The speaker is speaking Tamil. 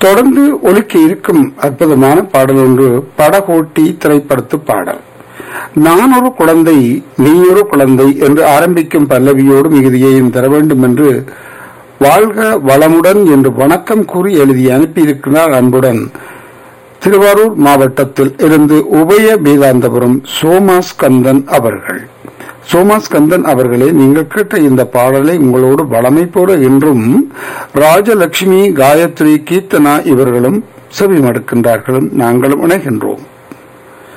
தொடர்ந்து ஒலிக்க இருக்கும் அற்புதமான பாடல் ஒன்று படகோட்டி திரைப்படத்து பாடல் நான் ஒரு குழந்தை நீ ஒரு குழந்தை என்று ஆரம்பிக்கும் பல்லவியோடு மிகுதியையும் தர வேண்டும் என்று வாழ்க வளமுடன் என்று வணக்கம் கூறி எழுதி அனுப்பியிருக்கிறார் அன்புடன் திருவாரூர் மாவட்டத்தில் இருந்து உபய வேதாந்தபுரம் சோமாஸ்கந்தன் அவர்கள் சோமாஸ்கந்தன் அவர்களே நீங்கள் கேட்ட இந்த பாடலை உங்களோடு வளமை போல என்றும் ராஜலட்சுமி காயத்ரி கீர்த்தனா இவர்களும் செவி மடுக்கின்றார்களும் நாங்களும் இணைகின்றோம்